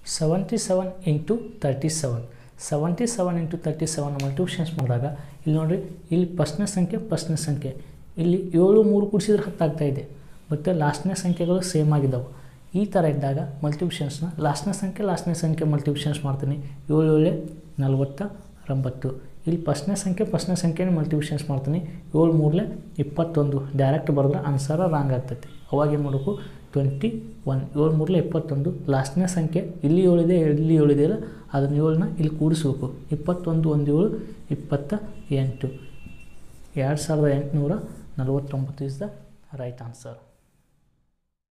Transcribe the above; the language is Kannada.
seventy seven into thirty seven seventy seven into thirty seven multiplications ಮಾಡಿದಾಗ ಇಲ್ಲಿ ನೋಡಿರಿ ಇಲ್ಲಿ ಫಸ್ಟ್ನೇ ಸಂಖ್ಯೆ ಫಸ್ಟ್ನೇ ಸಂಖ್ಯೆ ಇಲ್ಲಿ ಏಳು ಮೂರು ಕೂಡಿಸಿದ್ರೆ ಹತ್ತಾಗ್ತಾ ಇದೆ ಮತ್ತು ಲಾಸ್ಟ್ನೇ ಸಂಖ್ಯೆಗಳು ಸೇಮ್ ಆಗಿದ್ದಾವೆ ಈ ಥರ ಇದ್ದಾಗ ಮಲ್ಟಿಪ್ಲಿಷನ್ಸ್ನ ಲಾಸ್ಟ್ನೇ ಸಂಖ್ಯೆ ಲಾಸ್ಟ್ನೇ ಸಂಖ್ಯೆ ಮಲ್ಟಿಪ್ಲಿಷನ್ಸ್ ಮಾಡ್ತೀನಿ ಏಳು ಏಳೆ ನಲ್ವತ್ತ ಒಂಬತ್ತು ಇಲ್ಲಿ ಫಸ್ಟ್ನೇ ಸಂಖ್ಯೆ ಫಸ್ಟ್ನೇ ಸಂಖ್ಯೆನೇ ಮಲ್ಟಿಪ್ಲಿಷನ್ಸ್ ಮಾಡ್ತೀನಿ ಏಳು ಮೂರಲೆ ಇಪ್ಪತ್ತೊಂದು ಡೈರೆಕ್ಟ್ ಬರೆದ್ರೆ ಆನ್ಸರ ರಾಂಗ್ ಆಗ್ತೈತಿ ಅವಾಗ ಏನು ಮಾಡಬೇಕು ಟ್ವೆಂಟಿ ಒನ್ ಏಳು ಮೂರಲೆ ಇಪ್ಪತ್ತೊಂದು ಲಾಸ್ಟ್ನೇ ಸಂಖ್ಯೆ ಇಲ್ಲಿ ಏಳಿದೆ ಇಲ್ಲಿ ಏಳಿದೆ ಅಲ್ಲ ಅದನ್ನು ಏಳನ್ನ ಇಲ್ಲಿ ಕೂಡಿಸ್ಬೇಕು ಇಪ್ಪತ್ತೊಂದು ಒಂದು ಏಳು ಇಪ್ಪತ್ತ ಎಂಟು ಎರಡು ಸಾವಿರದ ಎಂಟುನೂರ ನಲವತ್ತೊಂಬತ್ತು ಇಸ್ ದ ರೈಟ್ ಆನ್ಸರ್